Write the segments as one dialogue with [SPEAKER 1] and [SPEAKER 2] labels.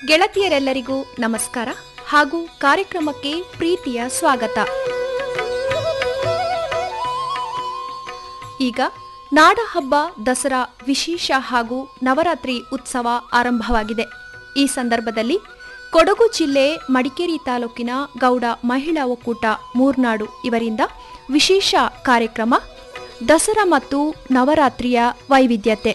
[SPEAKER 1] ಗೆಳತಿಯರೆಲ್ಲರಿಗೂ ನಮಸ್ಕಾರ ಹಾಗೂ ಕಾರ್ಯಕ್ರಮಕ್ಕೆ ಪ್ರೀತಿಯ ಸ್ವಾಗತ ಈಗ ನಾಡಹಬ್ಬ ದಸರಾ ವಿಶೇಷ ಹಾಗೂ ನವರಾತ್ರಿ ಉತ್ಸವ ಆರಂಭವಾಗಿದೆ ಈ ಸಂದರ್ಭದಲ್ಲಿ ಕೊಡಗು ಜಿಲ್ಲೆ ಮಡಿಕೇರಿ ತಾಲೂಕಿನ ಗೌಡ ಮಹಿಳಾ ಒಕ್ಕೂಟ ಮೂರ್ನಾಡು ಇವರಿಂದ ವಿಶೇಷ ಕಾರ್ಯಕ್ರಮ ದಸರಾ ಮತ್ತು ನವರಾತ್ರಿಯ ವೈವಿಧ್ಯತೆ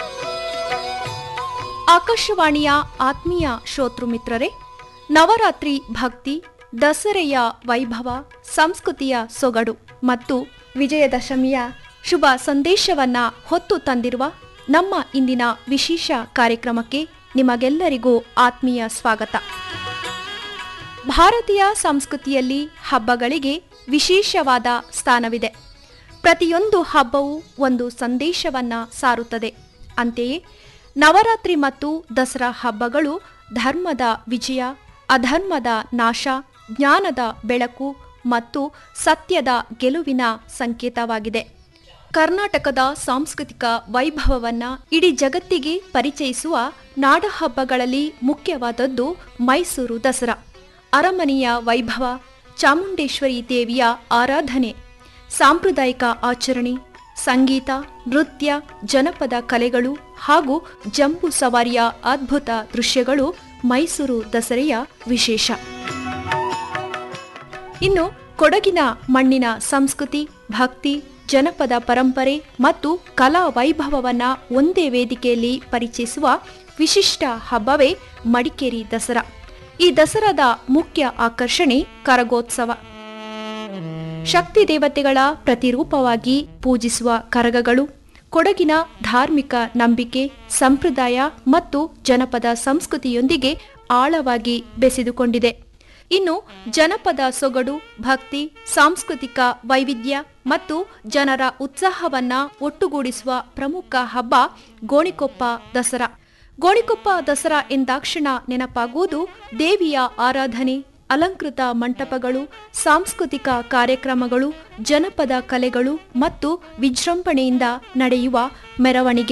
[SPEAKER 1] ಆಕಾಶವಾಣಿಯ ಆತ್ಮೀಯ ಶ್ರೋತೃ ಮಿತ್ರರೇ ನವರಾತ್ರಿ ಭಕ್ತಿ ದಸರೆಯ ವೈಭವ ಸಂಸ್ಕೃತಿಯ ಸೊಗಡು ಮತ್ತು ವಿಜಯದಶಮಿಯ ಶುಭ ಸಂದೇಶವನ್ನ ಹೊತ್ತು ತಂದಿರುವ ನಮ್ಮ ಇಂದಿನ ವಿಶೇಷ ಕಾರ್ಯಕ್ರಮಕ್ಕೆ ನಿಮಗೆಲ್ಲರಿಗೂ ಆತ್ಮೀಯ ಸ್ವಾಗತ ಭಾರತೀಯ ಸಂಸ್ಕೃತಿಯಲ್ಲಿ ಹಬ್ಬಗಳಿಗೆ ವಿಶೇಷವಾದ ಸ್ಥಾನವಿದೆ ಪ್ರತಿಯೊಂದು ಹಬ್ಬವೂ ಒಂದು ಸಂದೇಶವನ್ನ ಸಾರುತ್ತದೆ ಅಂತೆಯೇ ನವರಾತ್ರಿ ಮತ್ತು ದಸರಾ ಹಬ್ಬಗಳು ಧರ್ಮದ ವಿಜಯ ಅಧರ್ಮದ ನಾಶ ಜ್ಞಾನದ ಬೆಳಕು ಮತ್ತು ಸತ್ಯದ ಗೆಲುವಿನ ಸಂಕೇತವಾಗಿದೆ ಕರ್ನಾಟಕದ ಸಾಂಸ್ಕೃತಿಕ ವೈಭವವನ್ನ ಇಡೀ ಜಗತ್ತಿಗೆ ಪರಿಚಯಿಸುವ ನಾಡಹಬ್ಬಗಳಲ್ಲಿ ಮುಖ್ಯವಾದದ್ದು ಮೈಸೂರು ದಸರಾ ಅರಮನೆಯ ವೈಭವ ಚಾಮುಂಡೇಶ್ವರಿ ದೇವಿಯ ಆರಾಧನೆ ಸಾಂಪ್ರದಾಯಿಕ ಆಚರಣೆ ಸಂಗೀತ ನೃತ್ಯ ಜನಪದ ಕಲೆಗಳು ಹಾಗೂ ಜಂಬೂ ಸವಾರಿಯ ಅದ್ಭುತ ದೃಶ್ಯಗಳು ಮೈಸೂರು ದಸರೆಯ ವಿಶೇಷ ಇನ್ನು ಕೊಡಗಿನ ಮಣ್ಣಿನ ಸಂಸ್ಕೃತಿ ಭಕ್ತಿ ಜನಪದ ಪರಂಪರೆ ಮತ್ತು ಕಲಾ ವೈಭವವನ್ನ ಒಂದೇ ವೇದಿಕೆಯಲ್ಲಿ ಪರಿಚಯಿಸುವ ವಿಶಿಷ್ಟ ಹಬ್ಬವೇ ಮಡಿಕೇರಿ ದಸರಾ ಈ ದಸರಾದ ಮುಖ್ಯ ಆಕರ್ಷಣೆ ಕರಗೋತ್ಸವ ಶಕ್ತಿ ದೇವತೆಗಳ ಪ್ರತಿರೂಪವಾಗಿ ಪೂಜಿಸುವ ಕರಗಗಳು ಕೊಡಗಿನ ಧಾರ್ಮಿಕ ನಂಬಿಕೆ ಸಂಪ್ರದಾಯ ಮತ್ತು ಜನಪದ ಸಂಸ್ಕೃತಿಯೊಂದಿಗೆ ಆಳವಾಗಿ ಬೆಸೆದುಕೊಂಡಿದೆ ಇನ್ನು ಜನಪದ ಸೊಗಡು ಭಕ್ತಿ ಸಾಂಸ್ಕೃತಿಕ ವೈವಿಧ್ಯ ಮತ್ತು ಜನರ ಉತ್ಸಾಹವನ್ನ ಒಟ್ಟುಗೂಡಿಸುವ ಪ್ರಮುಖ ಹಬ್ಬ ಗೋಣಿಕೊಪ್ಪ ದಸರಾ ಗೋಣಿಕೊಪ್ಪ ದಸರಾ ಎಂದಾಕ್ಷಣ ನೆನಪಾಗುವುದು ದೇವಿಯ ಆರಾಧನೆ ಅಲಂಕೃತ ಮಂಟಪಗಳು ಸಾಂಸ್ಕೃತಿಕ ಕಾರ್ಯಕ್ರಮಗಳು ಜನಪದ ಕಲೆಗಳು ಮತ್ತು ವಿಜೃಂಭಣೆಯಿಂದ ನಡೆಯುವ ಮೆರವಣಿಗೆ